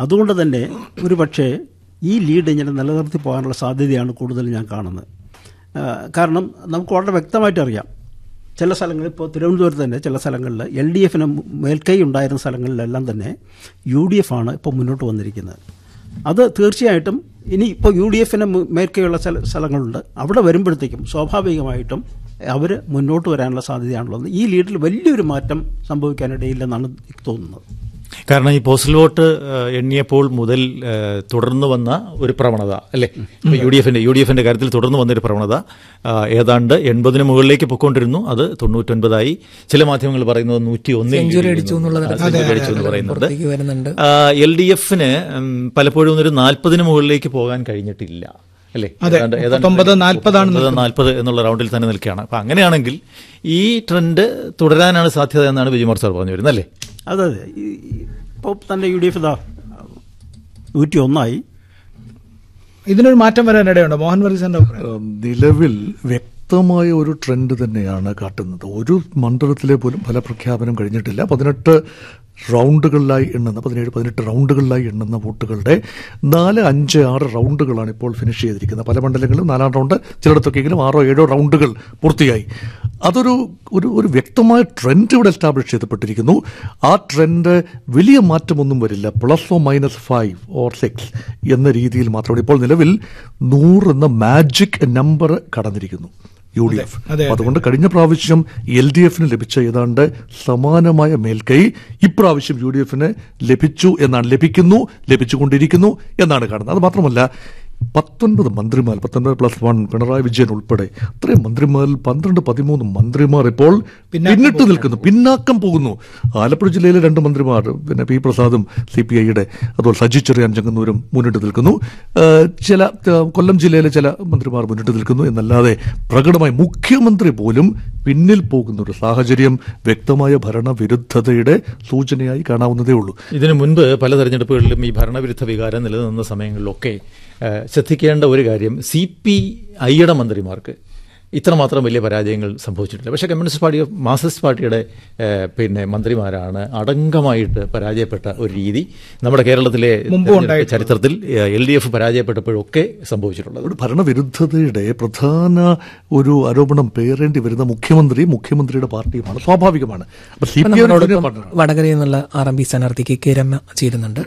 അതുകൊണ്ട് തന്നെ ഒരു പക്ഷേ ഈ ലീഡ് ഇങ്ങനെ നിലനിർത്തി പോകാനുള്ള സാധ്യതയാണ് കൂടുതൽ ഞാൻ കാണുന്നത് ആ, കാരണം നമുക്ക് വളരെ വ്യക്തമായിട്ട് അറിയാം ചില സ്ഥലങ്ങളിൽ ഇപ്പോൾ തിരുവനന്തപുരത്ത് തന്നെ ചില സ്ഥലങ്ങളിൽ എൽ ഡി എഫിന് മേൽക്കൈ ഉണ്ടായിരുന്ന സ്ഥലങ്ങളിലെല്ലാം തന്നെ യു ഡി എഫ് ആണ് ഇപ്പോൾ മുന്നോട്ട് വന്നിരിക്കുന്നത് അത് തീർച്ചയായിട്ടും ഇനി ഇപ്പോൾ യു ഡി എഫിന് മേൽക്കൈയുള്ള ചില സ്ഥലങ്ങളുണ്ട് അവിടെ വരുമ്പോഴത്തേക്കും സ്വാഭാവികമായിട്ടും അവർ മുന്നോട്ട് വരാനുള്ള സാധ്യതയാണുള്ളത് ഈ ലീഡിൽ വലിയൊരു മാറ്റം സംഭവിക്കാനിടയില്ലെന്നാണ് എനിക്ക് തോന്നുന്നത് കാരണം ഈ പോസ്റ്റൽ വോട്ട് ഏഹ്, എണ്ണിയപ്പോൾ മുതൽ ഏഹ്, തുടർന്ന് വന്ന ഒരു പ്രവണത അല്ലേ ഇപ്പൊ യു ഡി എഫിന്റെ യു ഡി എഫിന്റെ കാര്യത്തിൽ തുടർന്ന് വന്നൊരു പ്രവണത ആ, ഏതാണ്ട് എൺപതിന് മുകളിലേക്ക് പൊക്കോണ്ടിരുന്നു അത് തൊണ്ണൂറ്റൊൻപതായി ചില മാധ്യമങ്ങൾ പറയുന്നത് നൂറ്റി സെഞ്ചുറി അടിച്ചു എന്നുള്ളത് അടിച്ചു എന്ന് പറയുന്നുണ്ട് പുറത്തേക്ക് വരുന്നുണ്ട് എൽ ഡി എഫിന് പലപ്പോഴും ഒരു നാൽപ്പതിന് മുകളിലേക്ക് പോകാൻ കഴിഞ്ഞിട്ടില്ല അല്ലേ അതെ, ഏതാണ്ട്- ഏതാണ്ട് മുപ്പത്തൊമ്പത്, നാൽപ്പതാണ് മുപ്പത്, നാൽപ്പത് എന്നുള്ള റൗണ്ടിൽ തന്നെ നിൽക്കുകയാണ് അപ്പൊ അങ്ങനെയാണെങ്കിൽ ഈ ട്രെൻഡ് തുടരാനാണ് സാധ്യത എന്നാണ് വിജയകുമാർ സാർ പറഞ്ഞു വരുന്നത് അല്ലേ അതെ അതെ ഇപ്പോൾ തന്നെ യു ഡി എഫ് ഇതാ നൂറ്റി ഒന്നായി ഇതിനൊരു മാറ്റം വരാൻ ഇടയുണ്ടോ മോഹൻ വർഗീസിന്റെ അഭിപ്രായം ഏഹ് നിലവിൽ വ്യക്തമായ ഒരു ട്രെൻഡ് തന്നെയാണ് കാട്ടുന്നത് ഒരു മണ്ഡലത്തിലെ പോലും ഫലപ്രഖ്യാപനം കഴിഞ്ഞിട്ടില്ല പതിനെട്ട് റൗണ്ടുകളിലായി എണ്ണുന്ന പതിനേഴ് പതിനെട്ട് റൗണ്ടുകളിലായി എണ്ണുന്ന വോട്ടുകളുടെ നാല് അഞ്ച് ആറ് റൗണ്ടുകളാണ് ഇപ്പോൾ ഫിനിഷ് ചെയ്തിരിക്കുന്നത് പല മണ്ഡലങ്ങളിലും നാലാം റൗണ്ട് ചിലയിടത്തൊക്കെയെങ്കിലും ആറോ ഏഴോ റൗണ്ടുകൾ പൂർത്തിയായി അതൊരു ഒരു ഒരു വ്യക്തമായ ട്രെൻഡ് ഇവിടെ എസ്റ്റാബ്ലിഷ് ചെയ്യപ്പെട്ടിരിക്കുന്നു ആ ട്രെൻഡ് വലിയ മാറ്റമൊന്നും വരില്ല plus or minus five or six എന്ന രീതിയിൽ മാത്രമാണ് ഇപ്പോൾ നിലവിൽ നൂറ് എന്ന മാജിക് നമ്പർ കടന്നിരിക്കുന്നു യു ഡി എഫ് അതെ, അതുകൊണ്ട് കഴിഞ്ഞ പ്രാവശ്യം എൽ ഡി എഫിന് ലഭിച്ച ഏതാണ്ട് സമാനമായ മേൽക്കൈ ഇപ്രാവശ്യം യു ഡി എഫിന് ലഭിച്ചു എന്നാണ് ലഭിക്കുന്നു ലഭിച്ചുകൊണ്ടിരിക്കുന്നു എന്നാണ് കാണുന്നത് അത് മാത്രമല്ല പത്തൊൻപത് മന്ത്രിമാർ പത്തൊൻപത് പ്ലസ് വൺ പിണറായി വിജയൻ ഉൾപ്പെടെ അത്രയും മന്ത്രിമാരിൽ പന്ത്രണ്ട് പതിമൂന്ന് മന്ത്രിമാർ ഇപ്പോൾ പിന്നിട്ട് നിൽക്കുന്നു പിന്നാക്കം പോകുന്നു ആലപ്പുഴ ജില്ലയിലെ രണ്ട് മന്ത്രിമാർ പിന്നെ പി പ്രസാദും സി പി ഐയുടെ അതുപോലെ സജി ചെറിയാൻ ചെങ്ങന്നൂരും മുന്നിട്ട് നിൽക്കുന്നു ആ, ചില ആ, കൊല്ലം ജില്ലയിലെ ചില മന്ത്രിമാർ മുന്നിട്ട് നിൽക്കുന്നു എന്നല്ലാതെ പ്രകടമായി മുഖ്യമന്ത്രി പോലും പിന്നിൽ പോകുന്ന ഒരു സാഹചര്യം വ്യക്തമായ ഭരണവിരുദ്ധതയുടെ സൂചനയായി കാണാവുന്നതേ ഉള്ളൂ ഇതിനു മുൻപ് പല തെരഞ്ഞെടുപ്പുകളിലും ഈ ഭരണവിരുദ്ധ വികാരം നിലനിന്ന സമയങ്ങളിലൊക്കെ ഏഹ്, ശ്രദ്ധിക്കേണ്ട ഒരു കാര്യം സി പി ഐയുടെ മന്ത്രിമാർക്ക് ഇത്രമാത്രം വലിയ പരാജയങ്ങൾ സംഭവിച്ചിട്ടില്ല പക്ഷേ കമ്മ്യൂണിസ്റ്റ് പാർട്ടി ഓഫ് മാർക്സിസ്റ്റ് പാർട്ടിയുടെ ഏഹ്, പിന്നെ മന്ത്രിമാരാണ് അടങ്കമായിട്ട് പരാജയപ്പെട്ട ഒരു രീതി നമ്മുടെ കേരളത്തിലെ തെരഞ്ഞെടുപ്പ് ചരിത്രത്തിൽ എൽ ഡി എഫ് പരാജയപ്പെട്ടപ്പോഴൊക്കെ സംഭവിച്ചിട്ടുള്ളത് അവിടെ ഭരണവിരുദ്ധതയുടെ പ്രധാന ഒരു ആരോപണം പേരേണ്ടി വരുന്ന മുഖ്യമന്ത്രി മുഖ്യമന്ത്രിയുടെ പാർട്ടിയുമാണ് സ്വാഭാവികമാണ് അപ്പൊ സി പി നമ്മളോടൊപ്പം വടകരയിൽ നിന്നുള്ള ആർ എം പി സ്ഥാനാർത്ഥിക്ക് കെ രമ ചേരുന്നുണ്ട്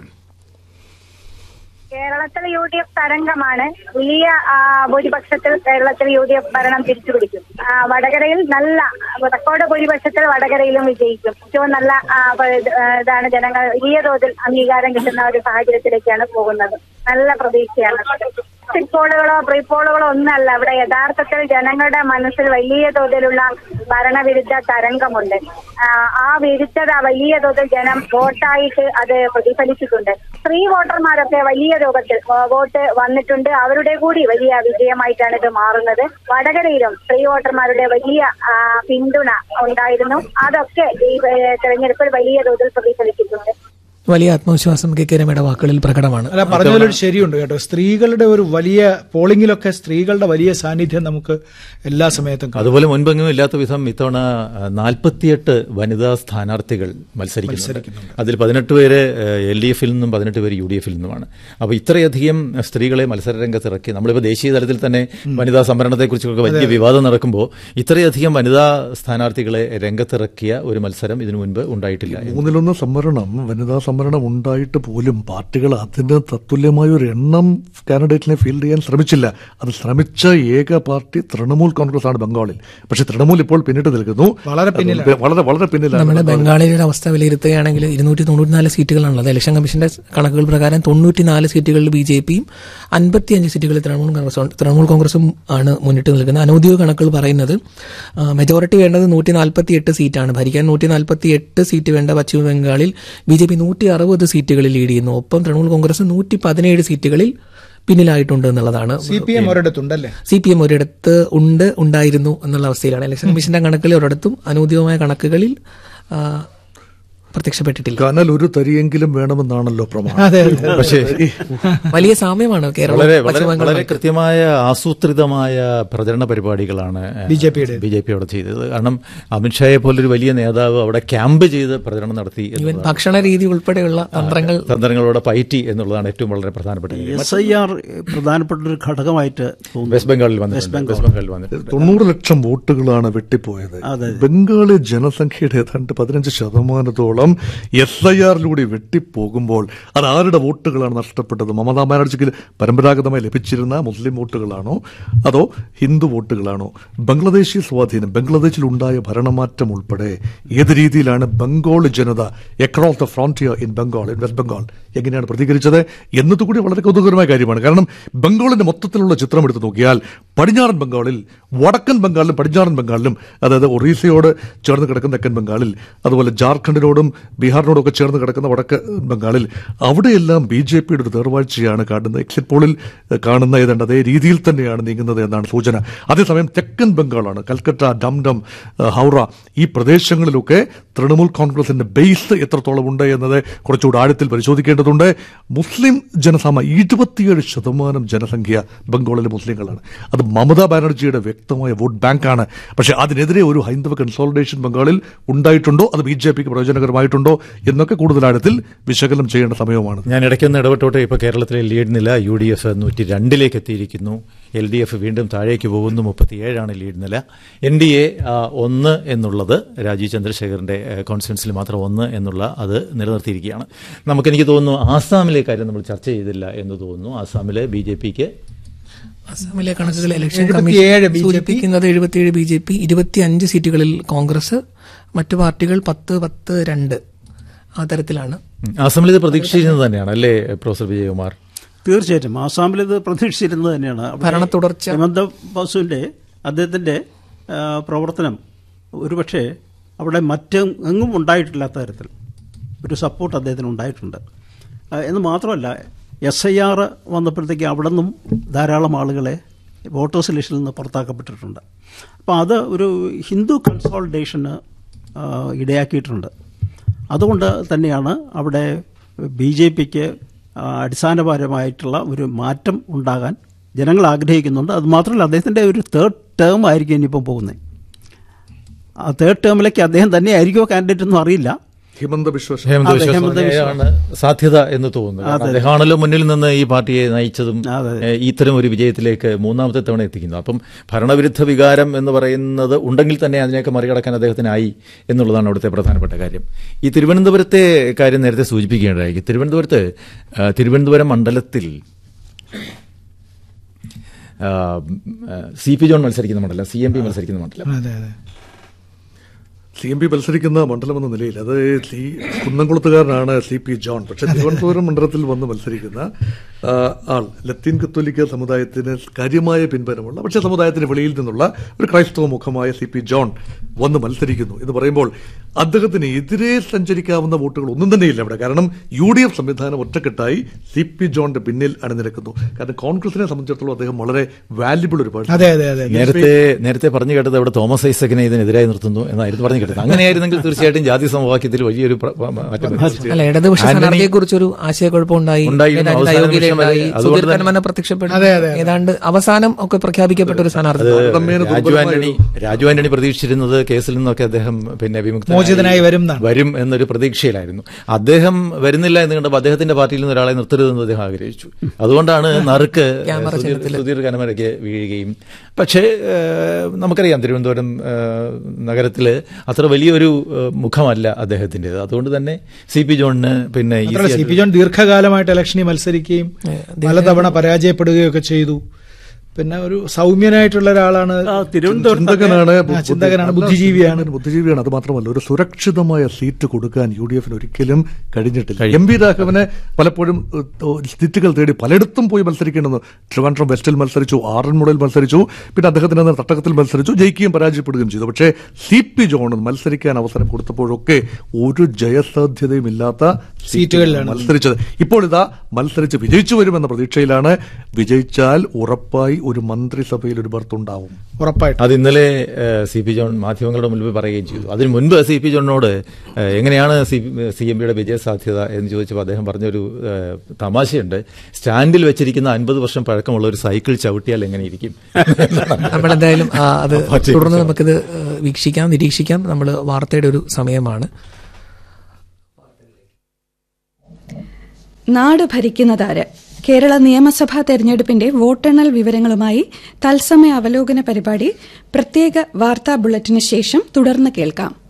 കേരളത്തിൽ യു ഡി എഫ് തരംഗമാണ് വലിയ ആ, ഭൂരിപക്ഷത്തിൽ കേരളത്തിൽ യു ഡി എഫ് ഭരണം തിരിച്ചുപിടിക്കും ആ, വടകരയിൽ നല്ല റെക്കോർഡ് ഭൂരിപക്ഷത്തിൽ വടകരയിലും വിജയിക്കും ഏറ്റവും നല്ല ആ, പ- ഇത്, ആ, ഇതാണ് ജനങ്ങൾ വലിയ തോതിൽ അംഗീകാരം കിട്ടുന്ന ഒരു സാഹചര്യത്തിലേക്കാണ് പോകുന്നത് നല്ല പ്രതീക്ഷയാണ് എക്സിറ്റ് പോളുകളോ പ്രീ പോളുകളോ ഒന്നല്ല ഇവിടെ യഥാർത്ഥത്തിൽ ജനങ്ങളുടെ മനസ്സിൽ വലിയ തോതിലുള്ള ഭരണവിരുദ്ധ തരംഗമുണ്ട് ആ, ആ വിരുദ്ധത വലിയ തോതിൽ ജനം വോട്ടായിട്ട് അത് പ്രതിഫലിച്ചിട്ടുണ്ട് സ്ത്രീ വോട്ടർമാരൊക്കെ വലിയ രൂപത്തിൽ ആ, വോട്ട് വന്നിട്ടുണ്ട് അവരുടെ കൂടി വലിയ വിജയമായിട്ടാണ് ഇത് മാറുന്നത് വടകരയിലും സ്ത്രീ വോട്ടർമാരുടെ വലിയ ആ, പിന്തുണ ഉണ്ടായിരുന്നു അതൊക്കെ ഈ ഏ, തെരഞ്ഞെടുപ്പിൽ വലിയ തോതിൽ പ്രതിഫലിച്ചിട്ടുണ്ട് വലിയ ആത്മവിശ്വാസം കെ കെ രമയുടെ വാക്കുകളിൽ പ്രകടമാണ് അല്ല പറഞ്ഞതിലൊരു ശരിയുണ്ട് കേട്ടോ സ്ത്രീകളുടെ ഒരു വലിയ പോളിംഗിലൊക്കെ സ്ത്രീകളുടെ വലിയ സാന്നിധ്യം നമുക്ക് എല്ലാ സമയത്തും കാണാം. അതുപോലെ മുൻപെങ്ങും ഇല്ലാത്ത വിധം ഇത്തവണ നാൽപ്പത്തിയെട്ട് വനിതാ സ്ഥാനാർത്ഥികൾ മത്സരിക്കുന്നുണ്ട് അതിൽ പതിനെട്ട് പേര് എൽ ഡി എഫിൽ നിന്നും പതിനെട്ട് പേര് യു ഡി എഫിൽ നിന്നുമാണ് അപ്പോൾ ഇത്രയധികം സ്ത്രീകളെ മത്സര രംഗത്ത് ഇറക്കി നമ്മളിപ്പോൾ ദേശീയ തലത്തിൽ തന്നെ വനിതാ സംവരണത്തെക്കുറിച്ചൊക്കെ വലിയ വിവാദം നടക്കുമ്പോൾ ഇത്രയധികം വനിതാ സ്ഥാനാർത്ഥികളെ രംഗത്തിറക്കിയ ഒരു മത്സരം ഇതിനു മുൻപ് ഉണ്ടായിട്ടില്ല മൂന്നിലൊന്ന് സംവരണം വനിതാ സംവരണം ഉണ്ടായിട്ട് പോലും പാർട്ടികൾ അതിന് തത്തുല്യമായ ഒരു എണ്ണം കാൻഡിഡേറ്റിനെ ഫീൽഡ് ചെയ്യാൻ ശ്രമിച്ചില്ല അത് ശ്രമിച്ച ഏക പാർട്ടി തൃണമൂൽ കോൺഗ്രസ് ആണ് ബംഗാളിൽ പക്ഷെ തൃണമൂൽ ഇപ്പോൾ പിന്നിട്ട് നിൽക്കുന്നു വളരെ പിന്നിലാണ്. അത് വളരെ വളരെ പിന്നിലാണ് നമ്മുടെ ബംഗാളിലെ അവസ്ഥ വിലയിരുത്തുകയാണെങ്കിൽ ഇരുന്നൂറ്റി തൊണ്ണൂറ്റിനാല് സീറ്റുകളാണുള്ളത് ഇലക്ഷൻ കമ്മീഷന്റെ കണക്കുകൾ പ്രകാരം തൊണ്ണൂറ്റിനാല് സീറ്റുകളിൽ ബി ജെ പിയും അൻപത്തിയഞ്ച് സീറ്റുകളിൽ തൃണമൂൽ കോൺഗ്രസും തൃണമൂൽ കോൺഗ്രസും ആണ് മുന്നിട്ട് നിൽക്കുന്നത് അനൌദ്യോഗിക കണക്കുകൾ പറയുന്നത് മെജോറിറ്റി വേണ്ടത് നൂറ്റി നാൽപ്പത്തി എട്ട് സീറ്റാണ് ഭരിക്കാൻ നൂറ്റി നാൽപ്പത്തി എട്ട് സീറ്റ് വേണ്ട പശ്ചിമ ബംഗാളിൽ ബി ജെ പി നൂറ്റി അറുപത് സീറ്റുകളിൽ ലീഡ് ചെയ്യുന്നു ഒപ്പം തൃണമൂൽ കോൺഗ്രസ് നൂറ്റി പതിനേഴ് സീറ്റുകളിൽ പിന്നിലായിട്ടുണ്ട് എന്നുള്ളതാണ് സി പി എം ഒരിടത്തുണ്ടല്ലേ സി പി എം ഒരിടത്ത് ഉണ്ട് ഉണ്ടായിരുന്നു എന്നുള്ള അവസ്ഥയിലാണ് ഇലക്ഷൻ കമ്മീഷന്റെ കണക്കുകളിൽ ഒരിടത്തും അനൌദ്യോഗികമായ കണക്കുകളിൽ ആ, പ്രത്യക്ഷപ്പെട്ടിട്ടില്ല കനൽ ഒരു തരിയെങ്കിലും വേണമെന്നാണല്ലോ പ്രമാണം അതെ അതെ പക്ഷേ വലിയ സാമ്യമാണ് കേരളം വളരെ വളരെ പശ്ചിമ ബംഗാൾ വളരെ കൃത്യമായ ആസൂത്രിതമായ പ്രചരണ പരിപാടികളാണ് BJP-യുടെ. ബി ജെ പി അവിടെ ചെയ്തത് കാരണം അമിത്ഷായെ പോലൊരു വലിയ നേതാവ് അവിടെ ക്യാമ്പ് ചെയ്ത് പ്രചരണം നടത്തി ഈവൻ എന്നുള്ളതാണ്. ഭക്ഷണ രീതി ഉൾപ്പെടെയുള്ള തന്ത്രങ്ങൾ തന്ത്രങ്ങളോടെ പയറ്റി എന്നുള്ളതാണ് ഏറ്റവും വളരെ പ്രധാനപ്പെട്ട കാര്യം എസ് ഐ ആർ പ്രധാനപ്പെട്ട ഒരു ഘടകമായിട്ട് തോന്നുന്നു വെസ്റ്റ് ബംഗാളിൽ വന്നിട്ടുണ്ട് വെസ്റ്റ് ബംഗാളിൽ വന്നിട്ടുണ്ട് തൊണ്ണൂറ് ലക്ഷം വോട്ടുകളാണ് വെട്ടിപ്പോയത് അതെ. ബംഗാളി ജനസംഖ്യയുടെ ഏതാണ്ട് പതിനഞ്ച് ശതമാനത്തോളം എസ് ഐ ആറിലൂടെ വെട്ടിപ്പോകുമ്പോൾ അത് ആരുടെ വോട്ടുകളാണ് നഷ്ടപ്പെട്ടത് മമതാ ബാനർജിക്ക് പരമ്പരാഗതമായി ലഭിച്ചിരുന്ന മുസ്ലിം വോട്ടുകളാണോ അതോ ഹിന്ദു വോട്ടുകളാണോ ബംഗ്ലാദേശി സ്വാധീനം ബംഗ്ലാദേശിൽ ഉണ്ടായ ഭരണമാറ്റം ഉൾപ്പെടെ ഏത് രീതിയിലാണ് ബംഗാൾ ജനത across the frontier in Bengal in West Bengal എങ്ങനെയാണ് പ്രതികരിച്ചത് എന്നതുകൂടി വളരെ കൗതുകകരമായ കാര്യമാണ് കാരണം ബംഗാളിന്റെ മൊത്തത്തിലുള്ള ചിത്രം എടുത്ത് നോക്കിയാൽ പടിഞ്ഞാറൻ ബംഗാളിൽ വടക്കൻ ബംഗാളിലും പടിഞ്ഞാറൻ ബംഗാളിലും അതായത് ഒറീസയോട് ചേർന്ന് കിടക്കുന്ന തെക്കൻ ബംഗാളിൽ അതുപോലെ ജാർഖണ്ഡിനോടും ബീഹാറിനോടും ഒക്കെ ചേർന്ന് കിടക്കുന്ന വടക്ക് ബംഗാളിൽ അവിടെയെല്ലാം ബി ജെ പിയുടെ ഒരു തേർവാഴ്ചയാണ് കാണുന്നത് എക്സിറ്റ് പോളിൽ ഏഹ്, കാണുന്ന ഏതാണ്ട് അതേ രീതിയിൽ തന്നെയാണ് നീങ്ങുന്നത് എന്നാണ് സൂചന അതേസമയം തെക്കൻ ബംഗാളാണ് കൽക്കട്ട ഡംഡം ഏഹ്, ഹൗറ ഈ പ്രദേശങ്ങളിലൊക്കെ തൃണമൂൽ കോൺഗ്രസിന്റെ ബേസ് എത്രത്തോളം ഉണ്ട് എന്നത് കുറച്ചുകൂടി ആഴത്തിൽ പരിശോധിക്കേണ്ടതുണ്ട് മുസ്ലിം ജനസമ ഇരുപത്തിയേഴ് ശതമാനം ജനസംഖ്യ ബംഗാളിലെ മുസ്ലിങ്ങളാണ് അത് മമതാ ബാനർജിയുടെ വ്യക്തമായ വോട്ട് ബാങ്കാണ് പക്ഷേ അതിനെതിരെ ഒരു ഹൈന്ദവ കൺസോളിഡേഷൻ ബംഗാളിൽ ഉണ്ടായിട്ടുണ്ടോ അത് ബി ജെ പിക്ക് പ്രയോജനകരമായിട്ടുണ്ടോ എന്നൊക്കെ കൂടുതൽ ആഴത്തിൽ വിശകലനം ചെയ്യേണ്ട സമയമാണ് ഞാൻ ഇടയ്ക്കൊന്ന് ഇടപെട്ടോട്ടെ ഇപ്പോൾ കേരളത്തിലെ ലീഡ് നില യു ഡി എഫ് നൂറ്റി രണ്ടിലേക്ക് എത്തിയിരിക്കുന്നു എൽ ഡി എഫ് വീണ്ടും താഴേക്ക് പോകുന്നു മുപ്പത്തിയേഴാണ് ലീഡ് നില എൻ ഡി എ ഒന്ന് എന്നുള്ളത് രാജീവ് ചന്ദ്രശേഖറിന്റെ കോൺസ്റ്റിറ്റ്യൻസിൽ മാത്രം ഒന്ന് എന്നുള്ള അത് നിലനിർത്തിയിരിക്കുകയാണ് നമുക്കെനിക്ക് തോന്നുന്നു ആസാമിലെ കാര്യം നമ്മൾ ചർച്ച ചെയ്തില്ല എന്ന് തോന്നുന്നു ആസാമിലെ ബി ജെ പിക്ക് അസമിലെ കണക്കുകൾ ഇലക്ഷൻ 77 കമ്മീഷൻ BJP. സൂചിപ്പിക്കുന്നത് എഴുപത്തിയേഴ് ബി ജെ പി ഇരുപത്തിയഞ്ച് സീറ്റുകളിൽ കോൺഗ്രസ് മറ്റു പാർട്ടികൾ പത്ത് പത്ത് രണ്ട് ആ തരത്തിലാണ് ആസാമിൽ ഇത് പ്രതീക്ഷിച്ചിരുന്നത് തന്നെയാണ് അല്ലേ പ്രൊഫസർ വിജയകുമാർ തീർച്ചയായിട്ടും ആസാമിൽ ഇത് പ്രതീക്ഷിച്ചിരുന്നത് തന്നെയാണ് അവിടെ ഭരണ തുടർച്ച. ഹിമന്ത ബസുവിന്റെ അദ്ദേഹത്തിന്റെ ആ, പ്രവർത്തനം ഒരുപക്ഷെ അവിടെ മറ്റും എങ്ങും ഉണ്ടായിട്ടില്ലാത്ത തരത്തിൽ ഒരു സപ്പോർട്ട് അദ്ദേഹത്തിന് ഉണ്ടായിട്ടുണ്ട് ആ, എന്ന് മാത്രമല്ല എസ് ഐ ആർ വന്നപ്പോഴത്തേക്ക് അവിടെ നിന്നും ധാരാളം ആളുകളെ വോട്ടേഴ്സ് ലിസ്റ്റിൽ നിന്ന് പുറത്താക്കപ്പെട്ടിട്ടുണ്ട് അപ്പോൾ അത് ഒരു ഹിന്ദു കൺസോൾട്ടേഷന് ഇടയാക്കിയിട്ടുണ്ട് അതുകൊണ്ട് തന്നെയാണ് അവിടെ ബി ജെ പിക്ക് അടിസ്ഥാനപരമായിട്ടുള്ള ഒരു മാറ്റം ഉണ്ടാകാൻ ജനങ്ങൾ ആഗ്രഹിക്കുന്നുണ്ട് അത് മാത്രമല്ല അദ്ദേഹത്തിൻ്റെ ഒരു തേർഡ് ടേം ആയിരിക്കും ഇനിയിപ്പം പോകുന്നത് ആ തേർഡ് ടേമിലേക്ക് അദ്ദേഹം തന്നെ ആയിരിക്കുമോ കാൻഡിഡേറ്റ് ഒന്നും അറിയില്ല ഹിമന്ത ബിശ്വ ഹേമന്ത് അതെ, ബിശ്വ ഹേമന്ത് ബിശ്വ. ശർമ്മയാണ് സാധ്യത എന്ന് തോന്നുന്നു കാരണം അദ്ദേഹമാണല്ലോ മുന്നിൽ നിന്ന് ഈ പാർട്ടിയെ നയിച്ചതും അതെ. ഏഹ്, ഇത്തരം ഒരു വിജയത്തിലേക്ക് മൂന്നാമത്തെ തവണ എത്തിക്കുന്നു അപ്പം ഭരണവിരുദ്ധ വികാരം എന്ന് പറയുന്നത് ഉണ്ടെങ്കിൽ തന്നെ അതിനെയൊക്കെ മറികടക്കാൻ അദ്ദേഹത്തിനായി എന്നുള്ളതാണ് അവിടുത്തെ പ്രധാനപ്പെട്ട കാര്യം ഈ തിരുവനന്തപുരത്തെ കാര്യം നേരത്തെ സൂചിപ്പിക്കേണ്ടതായി തിരുവനന്തപുരത്ത് ആ, തിരുവനന്തപുരം മണ്ഡലത്തിൽ സി പി ജോൺ മത്സരിക്കുന്ന മണ്ഡലം സി എം പി മത്സരിക്കുന്ന മണ്ഡലം അതെ അതെ സി എം പി മത്സരിക്കുന്ന മണ്ഡലം എന്ന നിലയിൽ അത് സി കുന്നംകുളത്തുകാരനാണ് സി പി ജോൺ പക്ഷെ തിരുവനന്തപുരം മണ്ഡലത്തിൽ വന്ന് മത്സരിക്കുന്ന ആ, ആൾ ലത്തീൻ കത്തോലിക്ക സമുദായത്തിന് കാര്യമായ പിൻബലമുള്ള പക്ഷേ സമുദായത്തിന് വെളിയിൽ നിന്നുള്ള ഒരു ക്രൈസ്തവ മുഖമായ സി പി ജോൺ വന്ന് മത്സരിക്കുന്നു എന്ന് പറയുമ്പോൾ അദ്ദേഹത്തിന് എതിരെ സഞ്ചരിക്കാവുന്ന വോട്ടുകൾ ഒന്നും തന്നെയില്ല അവിടെ കാരണം യു ഡി എഫ് സംവിധാനം ഒറ്റക്കെട്ടായി സി പി ജോണിന്റെ പിന്നിൽ അണിനിരക്കുന്നു കാരണം കോൺഗ്രസിനെ സംബന്ധിച്ചിടത്തോളം അദ്ദേഹം വളരെ വാല്യുബിൾ ഒരു person. അതെ അതെ അതെ നേരത്തെ നേരത്തെ പറഞ്ഞു കേട്ടത് അവിടെ തോമസ് ഐസക്കിനെ ഇതിനെതിരായി നിർത്തുന്നു എന്നായിരുന്നു പറഞ്ഞു കേട്ടത് അങ്ങനെയായിരുന്നെങ്കിൽ തീർച്ചയായിട്ടും ജാതി സമവാക്യത്തിൽ വലിയൊരു പ്ര- പ്ര- മാറ്റം വരും. അല്ല ഇടതുപക്ഷ ആന്റണി- സ്ഥാനാർത്ഥിയെ കുറിച്ചൊരു ആശയക്കുഴപ്പം ഉണ്ടായി ഉണ്ടായിരുന്നു. ഏതാണ്ട് അവസാന അയോഗ്യത നിമിഷം വരെ ഉണ്ടായി. അതുകൊണ്ട് സുധീർ തന്നെ- കന്മന പ്രത്യക്ഷപ്പെട്ടു അതെ, അതെ, അതെ. ഏതാണ്ട് അവസാനം ഒക്കെ പ്രഖ്യാപിക്കപ്പെട്ട ഒരു സ്ഥാനാർത്ഥി താരതമ്യേന രാജു ദുർബലമായ ആന്റണി രാജു ആന്റണി പ്രതീക്ഷിച്ചിരുന്നത് കേസിൽ നിന്നൊക്കെ അദ്ദേഹം പിന്നെ വിമുക്ത മോചിതനായി വരും എന്നാണ്. വരും എന്നൊരു പ്രതീക്ഷയിലായിരുന്നു അദ്ദേഹം വരുന്നില്ല എന്ന് കണ്ടപ്പോൾ അദ്ദേഹത്തിന്റെ പാർട്ടിയിൽ നിന്ന് ഒരാളെ നിർത്തരുതെന്ന് അദ്ദേഹം ആഗ്രഹിച്ചു അതുകൊണ്ടാണ് നറുക്ക് ക്യാമറ സുധീർ- ചിഹ്നത്തില്. സുധീർ കനമരയ്ക്ക് വീഴുകയും പക്ഷേ ഏഹ്, നമുക്കറിയാം തിരുവനന്തപുരം ഏഹ്, നഗരത്തില് അത്ര വലിയൊരു ഏഹ്, മുഖമല്ല അദ്ദേഹത്തിൻ്റെത് അതുകൊണ്ട് തന്നെ സി പി ജോണിന് പിന്നെ easy മാത്രമല്ല സി ആയിട്ട് പി ജോൺ ദീർഘകാലമായിട്ട് ഇലക്ഷനിൽ മത്സരിക്കുകയും പലതവണ പരാജയപ്പെടുകയൊക്കെ ചെയ്തു പിന്നെ ഒരു സൗമ്യനായിട്ടുള്ള ഒരാളാണ് ആ, തിരുവനന്തപുരത്തൊക്കെ ചിന്തകനാണ് ആ, ചിന്തകനാണ് ബുദ്ധിജീവിയാണ് ബുദ്ധിജീവിയാണ് അത് മാത്രമല്ല ഒരു സുരക്ഷിതമായ സീറ്റ് കൊടുക്കാൻ യു ഡി എഫിന് ഒരിക്കലും കഴിഞ്ഞിട്ടില്ല എം വി രാഘവന് പലപ്പോഴും ഏഹ്, ഏഹ്, സീറ്റുകൾ തേടി പലയിടത്തും പോയി മത്സരിക്കേണ്ടെന്ന് ട്രിവാൻഡ്രം വെസ്റ്റിൽ മത്സരിച്ചു ആറന്മുളയിൽ മത്സരിച്ചു പിന്നെ അദ്ദേഹത്തിന് അന്ന് തട്ടകത്തിൽ മത്സരിച്ചു ജയിക്കുകയും പരാജയപ്പെടുകയും ചെയ്തു പക്ഷേ സി പി ജോൺ മത്സരിക്കാൻ അവസരം കൊടുത്തപ്പോഴൊക്കെ ഒരു ജയസാധ്യതയും ഇല്ലാത്ത സീറ്റുകളിലാണ് മത്സരിച്ചത് ഇപ്പോൾ ഇതാ മത്സരിച്ച് വിജയിച്ചു വരുമെന്ന പ്രതീക്ഷയിലാണ് വിജയിച്ചാൽ ഉറപ്പായി ഒരു മന്ത്രിസഭയിൽ ഒരു ബർത്ത് ഉണ്ടാവും ഉറപ്പായിട്ടും അത് ഇന്നലെ സി പി ജോൺ മാധ്യമങ്ങളുടെ മുൻപിൽ പറയുകയും ചെയ്തു അതിന് മുൻപ് സി പി ജോണിനോട് ഏഹ്, എങ്ങനെയാണ് സി സി എം പിയുടെ വിജയ സാധ്യത എന്ന് ചോദിച്ചപ്പോൾ അദ്ദേഹം പറഞ്ഞൊരു ഏഹ്, തമാശയുണ്ട് സ്റ്റാൻഡിൽ വെച്ചിരിക്കുന്ന അൻപത് വർഷം പഴക്കമുള്ള ഒരു സൈക്കിൾ ചവിട്ടിയാൽ എങ്ങനെ ഇരിക്കും നമ്മളെന്തായാലും ആ, അത് പാർട്ടി തുടർന്ന് നമുക്കിത് ഏഹ്, വീക്ഷിക്കാം നിരീക്ഷിക്കാം നമ്മൾ വാർത്തയുടെ ഒരു സമയമാണ് നാട് ഭരിക്കുന്നതാര് കേരള നിയമസഭാ തെരഞ്ഞെടുപ്പിന്റെ വോട്ടെണ്ണൽ വിവരങ്ങളുമായി തത്സമയ അവലോകന പരിപാടി പ്രത്യേക വാർത്താ ബുള്ളറ്റിന് ശേഷം തുടർന്ന് കേൾക്കാം